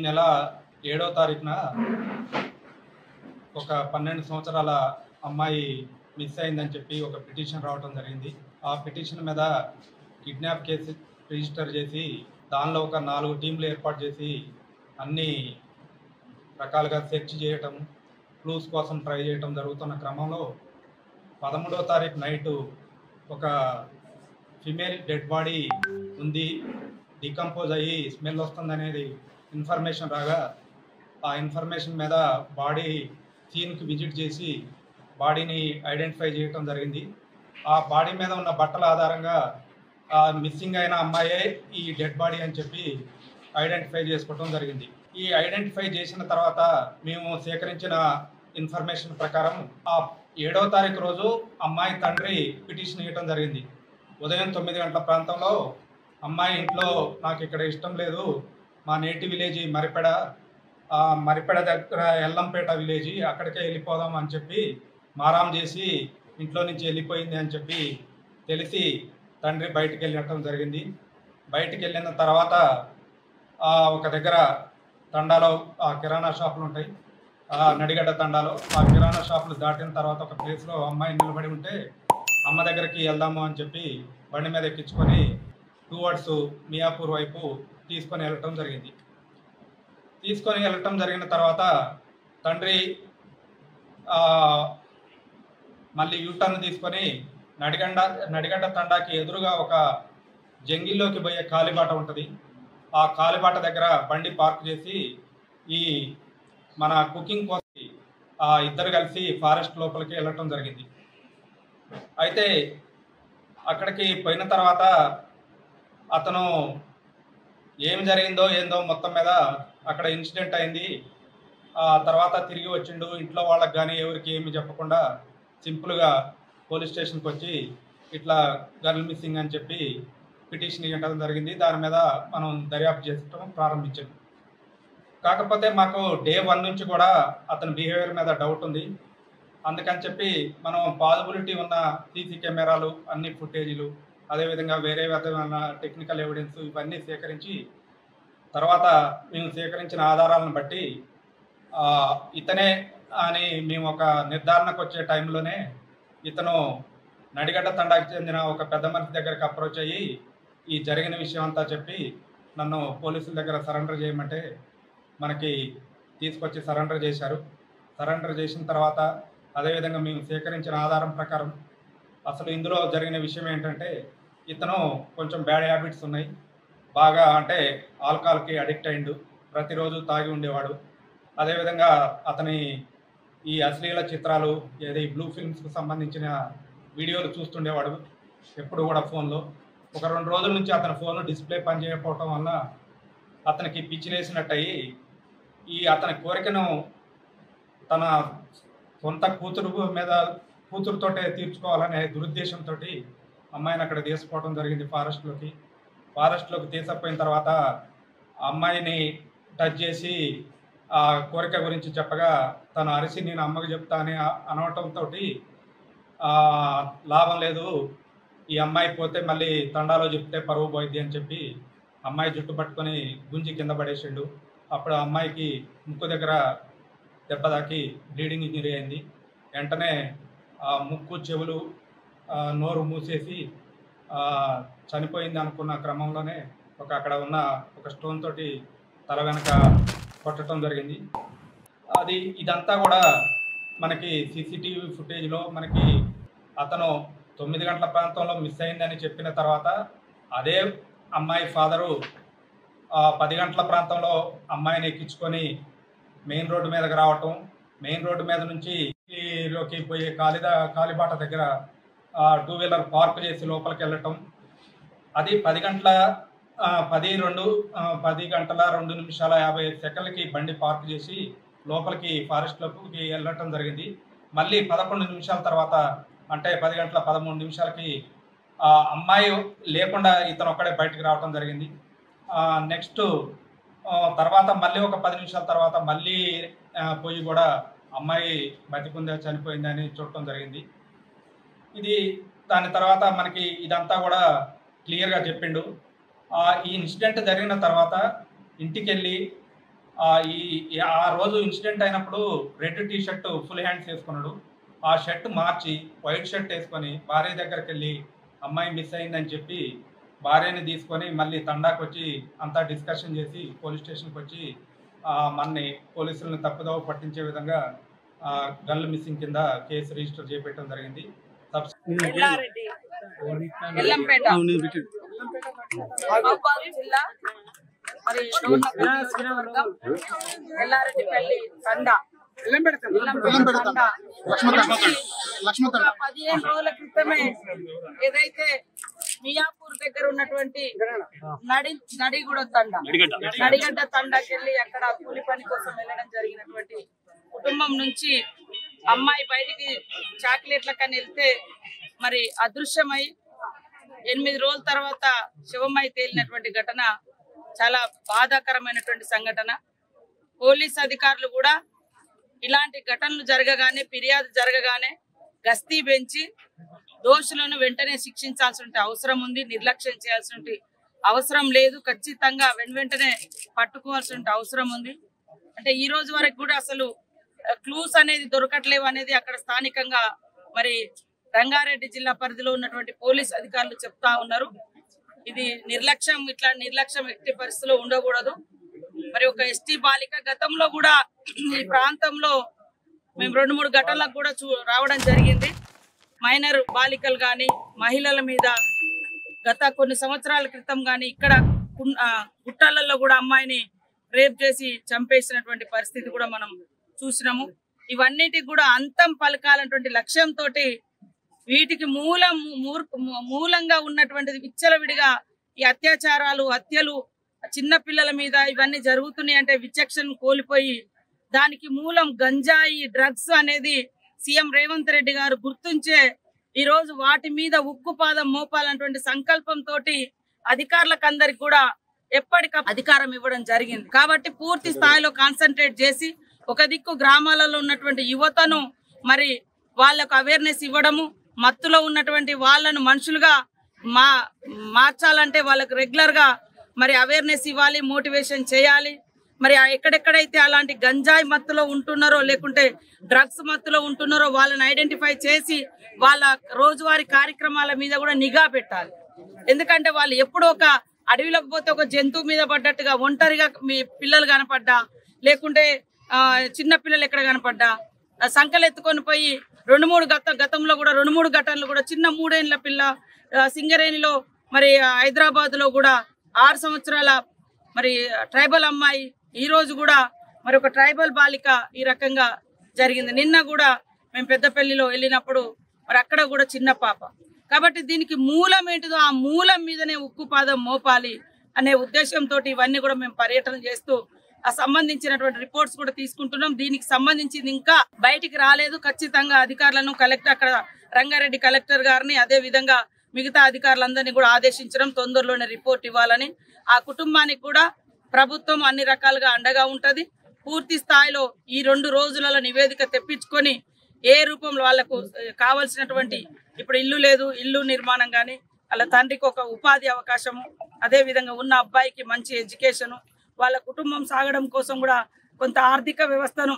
నెల ఏడో తారీఖున ఒక పన్నెండు సంవత్సరాల అమ్మాయి మిస్ అయిందని చెప్పి ఒక పిటిషన్ రావడం జరిగింది ఆ పిటిషన్ మీద కిడ్నాప్ కేసు రిజిస్టర్ చేసి దానిలో ఒక నాలుగు టీంలు ఏర్పాటు చేసి అన్ని రకాలుగా సెర్చ్ చేయటం క్లూస్ కోసం ట్రై చేయటం జరుగుతున్న క్రమంలో పదమూడో తారీఖు నైటు ఒక ఫిమేల్ డెడ్ బాడీ ఉంది డికంపోజ్ అయ్యి స్మెల్ వస్తుంది అనేది ఇన్ఫర్మేషన్ రాగా ఆ ఇన్ఫర్మేషన్ మీద బాడీ సీన్కి విజిట్ చేసి బాడీని ఐడెంటిఫై చేయటం జరిగింది ఆ బాడీ మీద ఉన్న బట్టల ఆధారంగా ఆ మిస్సింగ్ అయిన అమ్మాయే ఈ డెడ్ బాడీ అని చెప్పి ఐడెంటిఫై చేసుకోవడం జరిగింది ఈ ఐడెంటిఫై చేసిన తర్వాత మేము సేకరించిన ఇన్ఫర్మేషన్ ప్రకారం ఆ ఏడవ తారీఖు రోజు అమ్మాయి తండ్రి పిటిషన్ ఇవ్వడం జరిగింది ఉదయం తొమ్మిది గంటల ప్రాంతంలో అమ్మాయి ఇంట్లో నాకు ఇక్కడ ఇష్టం లేదు మా నేటి విలేజ్ మరిపెడ ఆ మరిపెడ దగ్గర ఎల్లంపేట విలేజ్ అక్కడికే వెళ్ళిపోదాం అని చెప్పి మారాం చేసి ఇంట్లో నుంచి వెళ్ళిపోయింది అని చెప్పి తెలిసి తండ్రి బయటికి వెళ్ళటం జరిగింది బయటికి వెళ్ళిన తర్వాత ఆ ఒక దగ్గర తండాలో ఆ కిరాణా షాపులు ఉంటాయి ఆ నడిగడ్డ తండాలో ఆ కిరాణా షాపులు దాటిన తర్వాత ఒక ప్లేస్లో అమ్మాయి నిలబడి ఉంటే అమ్మ దగ్గరికి వెళ్దాము అని చెప్పి బండి మీద ఎక్కించుకొని టువర్డ్స్ మియాపూర్ వైపు తీసుకొని వెళ్ళటం జరిగింది తీసుకొని వెళ్ళటం జరిగిన తర్వాత తండ్రి ఆ, మళ్ళీ యూటర్న్ తీసుకొని నడిగండ నడిగడ్డ తండాకి ఎదురుగా ఒక జంగిల్లోకి పోయే కాలిబాట ఉంటుంది ఆ కాలిబాట దగ్గర బండి పార్క్ చేసి ఈ మన కుకింగ్ కోసం ఆ ఇద్దరు కలిసి ఫారెస్ట్ లోపలికి వెళ్ళటం జరిగింది అయితే అక్కడికి పోయిన తర్వాత అతను ఏం జరిగిందో ఏందో మొత్తం మీద అక్కడ ఇన్సిడెంట్ అయింది ఆ తర్వాత తిరిగి వచ్చిండు ఇంట్లో వాళ్ళకి కానీ ఎవరికి ఏమి చెప్పకుండా సింపుల్గా పోలీస్ స్టేషన్కి వచ్చి ఇట్లా గర్ల్ మిస్సింగ్ అని చెప్పి పిటిషన్ ఇవ్వడం జరిగింది దాని మీద మనం దర్యాప్తు చేయడం ప్రారంభించాం కాకపోతే మాకు డే వన్ నుంచి కూడా అతని బిహేవియర్ మీద డౌట్ ఉంది అందుకని చెప్పి మనం పాజిబిలిటీ ఉన్న సీసీ కెమెరాలు అన్ని ఫుటేజీలు అదేవిధంగా వేరే విధమైన టెక్నికల్ ఎవిడెన్స్ ఇవన్నీ సేకరించి తర్వాత మేము సేకరించిన ఆధారాలను బట్టి ఆ, ఇతనే అని మేము ఒక నిర్ధారణకు వచ్చే టైంలోనే ఇతను నడిగడ్డ తండాకి చెందిన ఒక పెద్ద మనిషి దగ్గరికి అప్రోచ్ అయ్యి ఈ జరిగిన విషయం అంతా చెప్పి నన్ను పోలీసుల దగ్గర సరెండర్ చేయమంటే మనకి తీసుకొచ్చి సరెండర్ చేశారు సరెండర్ చేసిన తర్వాత అదేవిధంగా మేము సేకరించిన ఆధారం ప్రకారం అసలు ఇందులో జరిగిన విషయం ఏంటంటే ఇతను కొంచెం బ్యాడ్ హ్యాబిట్స్ ఉన్నాయి బాగా అంటే ఆల్కహాల్కి అడిక్ట్ అయిండు ప్రతిరోజు తాగి ఉండేవాడు అదేవిధంగా అతని ఈ అశ్లీల చిత్రాలు ఏది బ్లూ ఫిల్మ్స్కి సంబంధించిన వీడియోలు చూస్తుండేవాడు ఎప్పుడు కూడా ఫోన్లో ఒక రెండు రోజుల నుంచి అతని ఫోన్ డిస్ప్లే పనిచేయకపోవటం వల్ల అతనికి పిచ్చిలేసినట్టు అయ్యి ఈ అతని కోరికను తన సొంత కూతురు మీద కూతురుతోటే తీర్చుకోవాలనే దురుద్దేశంతో అమ్మాయిని అక్కడ తీసుకోవడం జరిగింది ఫారెస్ట్లోకి ఫారెస్ట్లోకి తీసుకుపోయిన తర్వాత ఆ అమ్మాయిని టచ్ చేసి ఆ కోరిక గురించి చెప్పగా తను అరిసి నేను అమ్మకి చెప్తా అని అనవటంతో లాభం లేదు ఈ అమ్మాయి పోతే మళ్ళీ తండాలో చెప్తే పరువు పోయిద్ది అని చెప్పి అమ్మాయి జుట్టు పట్టుకొని గుంజి కింద పడేసిండు అప్పుడు ఆ అమ్మాయికి ముక్కు దగ్గర దెబ్బ తాకి బ్లీడింగ్ ఇంజరీ అయింది వెంటనే ఆ ముక్కు చెవులు ఆ, నోరు మూసేసి ఆ, చనిపోయింది అనుకున్న క్రమంలోనే ఒక అక్కడ ఉన్న ఒక స్టోన్ తోటి తల వెనక కొట్టడం జరిగింది అది ఇదంతా కూడా మనకి సీసీటీవీ ఫుటేజ్లో మనకి అతను తొమ్మిది గంటల ప్రాంతంలో మిస్ అయిందని చెప్పిన తర్వాత అదే అమ్మాయి ఫాదరు ఆ, పది గంటల ప్రాంతంలో అమ్మాయిని ఎక్కించుకొని మెయిన్ రోడ్డు మీదకి రావటం మెయిన్ రోడ్డు మీద నుంచి లోకి పోయే కాలిదా కాలిబాట దగ్గర టూ వీలర్ పార్క్ చేసి లోపలికి వెళ్ళటం అది పది గంటల ఆ, పది రెండు ఆ, పది గంటల రెండు నిమిషాల యాభై ఐదు సెకండ్లకి బండి పార్క్ చేసి లోపలికి ఫారెస్ట్ లోకి వెళ్ళటం జరిగింది మళ్ళీ పదకొండు నిమిషాల తర్వాత అంటే పది గంటల పదమూడు నిమిషాలకి ఆ అమ్మాయి లేకుండా ఇతను ఒక్కడే బయటికి రావటం జరిగింది నెక్స్ట్ తర్వాత మళ్ళీ ఒక పది నిమిషాల తర్వాత మళ్ళీ ఆ, పోయి కూడా అమ్మాయి బతికుందా చనిపోయిందా అని చూడటం జరిగింది ఇది దాని తర్వాత మనకి ఇదంతా కూడా క్లియర్గా చెప్పిండు ఆ, ఈ ఇన్సిడెంట్ జరిగిన తర్వాత ఇంటికి వెళ్ళి ఆ, ఈ ఈ- ఆ రోజు ఇన్సిడెంట్ అయినప్పుడు red T shirt full hands వేసుకున్నాడు ఆ షర్ట్ మార్చి వైట్ షర్ట్ వేసుకొని భార్య దగ్గరికి వెళ్ళి అమ్మాయి మిస్ అయిందని చెప్పి భార్యని తీసుకొని మళ్ళీ తండాకు వచ్చి అంతా డిస్కషన్ చేసి పోలీస్ స్టేషన్కి వచ్చి ఆ, మన్ని పోలీసులను తప్పుదోవ పట్టించే విధంగా ఆ, గన్లు మిస్సింగ్ కింద కేసు రిజిస్టర్ చేపెట్టడం జరిగింది సబ్స్ ఎల్లారెడ్డి ఎల్లంపేట మహబూబాద్ జిల్లా మరి డోర్నకల్ నియోజకవర్గం ఎల్లారెడ్డిపల్లి తండా ఎల్లంపేట తండా ఒక పదిహేను రోజుల క్రితమే ఏదైతే మియాపూర్ దగ్గర ఉన్నటువంటి నడి నడిగూడ తండ నడిగడ్డ తండాకి వెళ్ళి అక్కడ కూలి పని కోసం వెళ్ళడం జరిగినటువంటి కుటుంబం నుంచి అమ్మాయి బయటికి చాక్లెట్ల కని వెళ్తే మరి అదృశ్యమై ఎనిమిది రోజుల తర్వాత శివమై తేలినటువంటి ఘటన చాలా బాధాకరమైనటువంటి సంఘటన పోలీస్ అధికారులు కూడా ఇలాంటి ఘటనలు జరగగానే ఫిర్యాదు జరగగానే గస్తీ పెంచి దోషులను వెంటనే శిక్షించాల్సిన అవసరం ఉంది నిర్లక్ష్యం చేయాల్సిన అవసరం లేదు ఖచ్చితంగా వెను వెంటనే పట్టుకోవాల్సిన అవసరం ఉంది అంటే ఈ రోజు వరకు కూడా అసలు క్లూస్ అనేది దొరకట్లేవు అనేది అక్కడ స్థానికంగా మరి రంగారెడ్డి జిల్లా పరిధిలో ఉన్నటువంటి పోలీస్ అధికారులు చెప్తా ఉన్నారు ఇది నిర్లక్ష్యం ఇట్లా నిర్లక్ష్యం ఎట్టి పరిస్థితిలో ఉండకూడదు మరి ఒక ఎస్టీ బాలిక గతంలో కూడా ఈ ప్రాంతంలో మేము రెండు మూడు ఘటనలకు కూడా చూ రావడం జరిగింది మైనర్ బాలికలు కానీ మహిళల మీద గత కొన్ని సంవత్సరాల క్రితం కానీ ఇక్కడ కున్- ఆ, గుట్టాలలో కూడా అమ్మాయిని రేప్ చేసి చంపేసినటువంటి పరిస్థితి కూడా మనం చూసినాము ఇవన్నిటికి కూడా అంతం పలకాలన్నటువంటి లక్ష్యంతో వీటికి మూలం మూర్- మూలంగా ఉన్నటువంటిది విచ్చలవిడిగా ఈ అత్యాచారాలు హత్యలు చిన్న పిల్లల మీద ఇవన్నీ జరుగుతున్నాయి అంటే విచక్షణ కోల్పోయి దానికి మూలం గంజాయి డ్రగ్స్ అనేది సీఎం రేవంత్ రెడ్డి గారు గుర్తుంచే ఈ రోజు వాటి మీద ఉక్కుపాదం మోపాలన్నటువంటి సంకల్పంతో అధికారులకు అందరికి కూడా ఎప్పటికప్పుడు అధికారం ఇవ్వడం జరిగింది కాబట్టి పూర్తి స్థాయిలో కాన్సన్ట్రేట్ చేసి ఒక దిక్కు గ్రామాలలో ఉన్నటువంటి యువతను మరి వాళ్ళకు అవేర్నెస్ ఇవ్వడము మత్తులో ఉన్నటువంటి వాళ్ళను మనుషులుగా మా మార్చాలంటే వాళ్ళకు రెగ్యులర్ గా మరి అవేర్నెస్ ఇవ్వాలి మోటివేషన్ చేయాలి మరి ఆ ఎక్కడెక్కడైతే అలాంటి గంజాయి మత్తులో ఉంటున్నారో లేకుంటే డ్రగ్స్ మత్తులో ఉంటున్నారో వాళ్ళని ఐడెంటిఫై చేసి వాళ్ళ రోజువారీ కార్యక్రమాల మీద కూడా నిఘా పెట్టాలి ఎందుకంటే వాళ్ళు ఎప్పుడో ఒక అడవిలోకి పోతే ఒక జంతువు మీద పడ్డట్టుగా ఒంటరిగా మీ పిల్లలు కనపడ్డా లేకుంటే ఆ, చిన్న పిల్లలు ఎక్కడ కనపడ్డా ఆ సంకలు ఎత్తుకొని పోయి రెండు మూడు గత గతంలో కూడా రెండు మూడు ఘటనలు కూడా చిన్న మూడేళ్ల పిల్ల ఆ, సింగరేణిలో మరి హైదరాబాద్ లో కూడా ఆరు సంవత్సరాల మరి ట్రైబల్ అమ్మాయి ఈ రోజు కూడా మరి ఒక ట్రైబల్ బాలిక ఈ రకంగా జరిగింది నిన్న కూడా మేము పెద్దపల్లిలో వెళ్ళినప్పుడు మరి అక్కడ కూడా చిన్న పాప కాబట్టి దీనికి మూలం ఏంటిదో ఆ మూలం మీదనే ఉక్కుపాదం మోపాలి అనే ఉద్దేశంతో ఇవన్నీ కూడా మేము పర్యటన చేస్తూ ఆ సంబంధించినటువంటి రిపోర్ట్స్ కూడా తీసుకుంటున్నాం దీనికి సంబంధించింది ఇంకా బయటికి రాలేదు ఖచ్చితంగా అధికారులను కలెక్టర్ అక్కడ రంగారెడ్డి కలెక్టర్ గారిని అదే విధంగా మిగతా అధికారులందరినీ కూడా ఆదేశించడం తొందరలోనే రిపోర్ట్ ఇవ్వాలని ఆ కుటుంబానికి కూడా ప్రభుత్వం అన్ని రకాలుగా అండగా ఉంటది పూర్తి స్థాయిలో ఈ రెండు రోజులలో నివేదిక తెప్పించుకొని ఏ రూపంలో వాళ్లకు కావాల్సినటువంటి ఇప్పుడు ఇల్లు లేదు ఇల్లు నిర్మాణం కానీ వాళ్ళ తండ్రికి ఒక ఉపాధి అవకాశము అదే విధంగా ఉన్న అబ్బాయికి మంచి ఎడ్యుకేషన్ వాళ్ళ కుటుంబం సాగడం కోసం కూడా కొంత ఆర్థిక వ్యవస్థను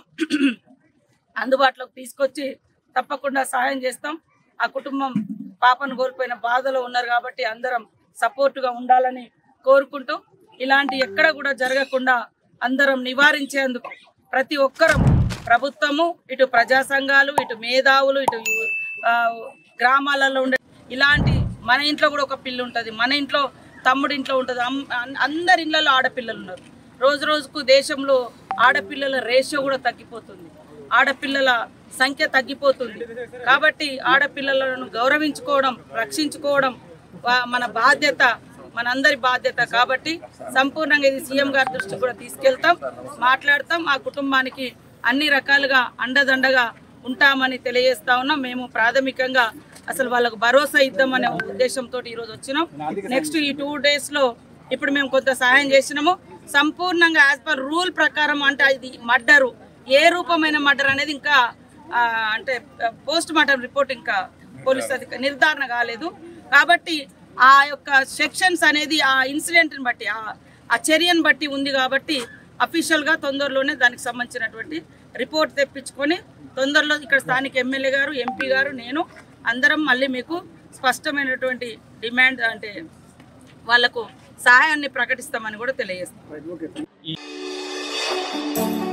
అందుబాటులోకి తీసుకొచ్చి తప్పకుండా సహాయం చేస్తాం ఆ కుటుంబం పాపను కోల్పోయిన బాధలో ఉన్నారు కాబట్టి అందరం సపోర్టుగా ఉండాలని కోరుకుంటూ ఇలాంటి ఎక్కడ కూడా జరగకుండా అందరం నివారించేందుకు ప్రతి ఒక్కరం ప్రభుత్వము ఇటు ప్రజా సంఘాలు ఇటు మేధావులు ఇటు యు- ఆ, గ్రామాలలో ఉండే ఇలాంటి మన ఇంట్లో కూడా ఒక పిల్ల ఉంటుంది మన ఇంట్లో తమ్ముడి ఇంట్లో ఉంటుంది అమ్- అన్- అందరి ఇళ్లలో ఆడపిల్లలు ఉన్నారు రోజు రోజుకు దేశంలో ఆడపిల్లల రేషియో కూడా తగ్గిపోతుంది ఆడపిల్లల సంఖ్య తగ్గిపోతుంది కాబట్టి ఆడపిల్లలను గౌరవించుకోవడం రక్షించుకోవడం వా- మన బాధ్యత మనందరి బాధ్యత కాబట్టి సంపూర్ణంగా ఇది సీఎం గారి దృష్టికి కూడా తీసుకెళ్తాం మాట్లాడతాం ఆ కుటుంబానికి అన్ని రకాలుగా అండదండగా ఉంటామని తెలియజేస్తా ఉన్నాం మేము ప్రాథమికంగా అసలు వాళ్ళకు భరోసా ఇద్దామనే ఉద్దేశంతో ఈరోజు వచ్చినాం నెక్స్ట్ ఈ టూ డేస్ లో ఇప్పుడు మేము కొంత సహాయం చేసినాము సంపూర్ణంగా యాజ్ పర్ రూల్ ప్రకారం అంటే ఇది మర్డరు ఏ రూపమైన మర్డర్ అనేది ఇంకా ఆ, అంటే పోస్ట్ మార్టం రిపోర్ట్ ఇంకా పోలీస్ అధిక నిర్ధారణ కాలేదు కాబట్టి ఆ యొక్క సెక్షన్స్ అనేది ఆ ఇన్సిడెంట్ని బట్టి ఆ- ఆ చర్యను బట్టి ఉంది కాబట్టి అఫీషియల్గా తొందరలోనే దానికి సంబంధించినటువంటి రిపోర్ట్ తెప్పించుకొని తొందరలో ఇక్కడ స్థానిక ఎమ్మెల్యే గారు ఎంపీ గారు నేను అందరం మళ్ళీ మీకు స్పష్టమైనటువంటి డిమాండ్ అంటే వాళ్లకు సహాయాన్ని ప్రకటిస్తామని కూడా తెలియజేస్తాం